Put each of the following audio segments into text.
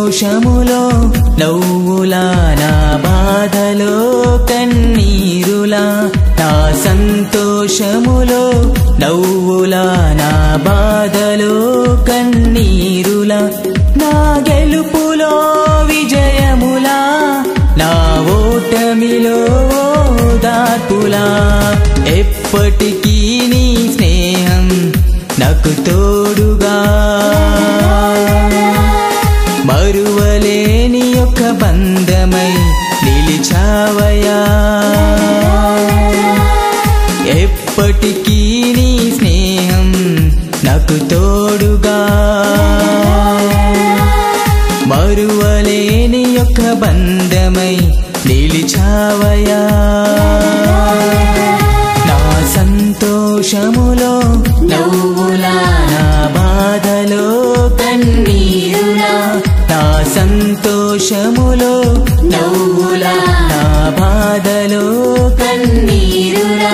సంతోషములో నవ్వులా నా బాధలో కన్నీరులా నా సంతోషములో నవ్వులా నా బాధలో కన్నీరులా నా గెలుపులో విజయములా నా ఓటమిలో దార్పులా ఎప్పటికీ నీ స్నేహం నాకు తోడుగా మరువలేని యొక్క బంధమై నిలిచావయా ఎప్పటికీ నీ స్నేహం నాకు తోడుగా మరువలేని యొక్క బంధమై నిలిచావయా నా సంతోషములో నవ్వులా నా బాధలో కన్నీరులా నా సంతోషములో నవ్వులా నా బాధలో కన్నీరులా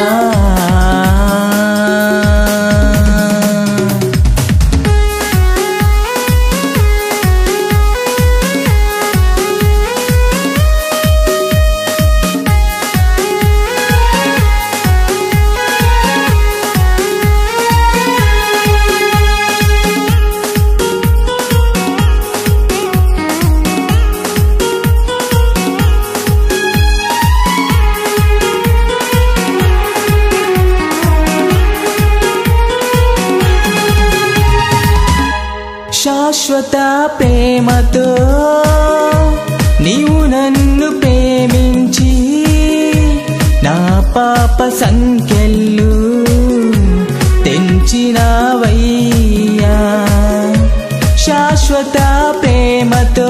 శాశ్వత ప్రేమతో నీవు నన్ను ప్రేమించి నా పాప సంఖ్యలు తెంచినావయ్యా శాశ్వత ప్రేమతో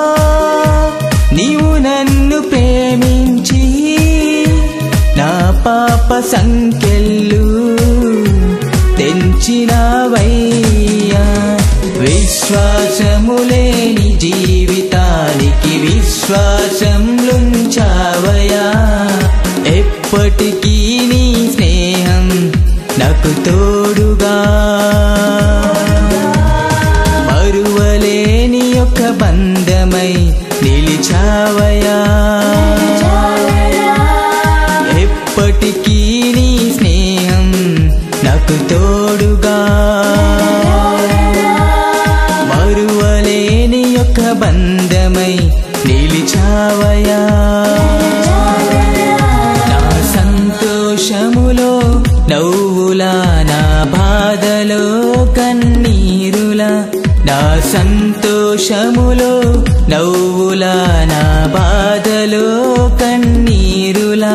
నీవు నన్ను ప్రేమించి నా పాప సంఖ్యలు తెంచినావయ్యా విశ్వాసము లేని జీవితానికి విశ్వాసంలుంచావయా ఎప్పటికీ నీ స్నేహం నాకు తోడుగా మరువలేని యొక్క బంధమై నిలిచావయా ఎప్పటికీ నీ స్నేహం నాకు తోడుగా మరువలేని యొక్క బంధమై నిలిచావయా నా సంతోషములో నవ్వులా నా బాధలో కన్నీరులా నా సంతోషములో నవ్వులా నా బాధలో కన్నీరులా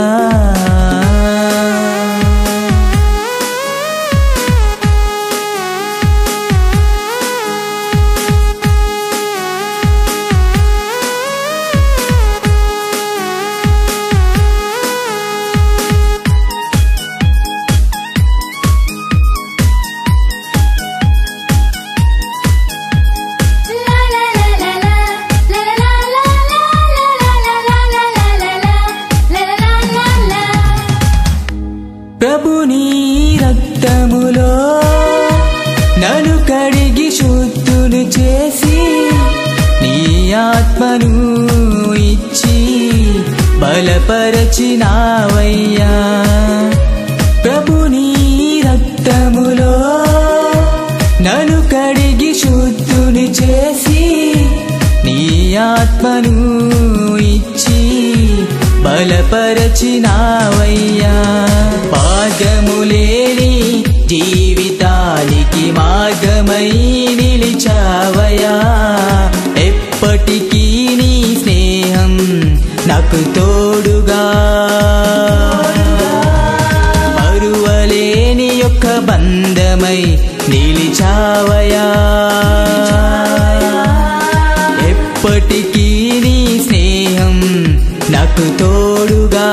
ప్రభు నీ రక్తములో నన్ను కడిగి శుద్ధులు చేసి నీ ఆత్మను ఇచ్చి బలపరచినావయ్యా ప్రభు నీ రక్తములో నన్ను కడిగి శుద్ధులు చేసి నీ ఆత్మను ఇచ్చి బలపరచినావయ్యా మార్గములేని జీవితానికి మార్గమై నిలిచావయా ఎప్పటికీ నీ స్నేహం నాకు తోడుగా మరువలేని యొక్క బంధమై నిలిచావయా ఎప్పటికీ నీ స్నేహం నాకు తోడుగా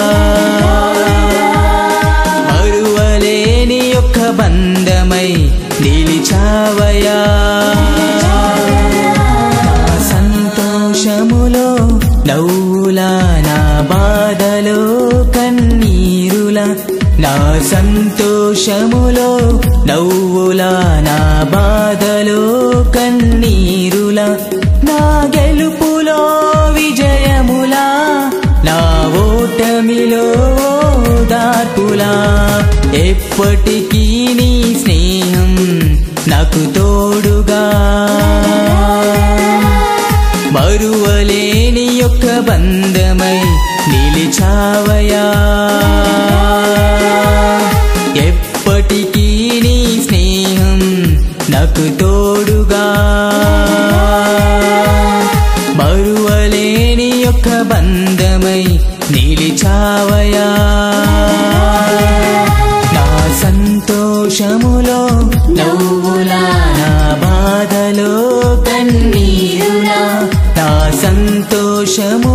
మరువలేని యొక్క బంధమై నిలిచావయా నా సంతోషములో నవ్వులా నా బాధలో కన్నీరులా నా సంతోషములో నవ్వులా నా బాధలో కన్నీరులా నా గెలుపులో విజయములా నా ఓటమిలో దార్పులా ఎప్పటికీ నీ స్నేహం నాకు తోడుగా మరువలేని యొక్క బంధమై నిలిచావయా ఎప్పటికీ నీ స్నేహం నాకు తోడుగా మరువలేని యొక్క బంధమై నిలిచావయా నా సంతోషములో నవ్వులా నా బాధలో కన్నీరులా నా సంతోషము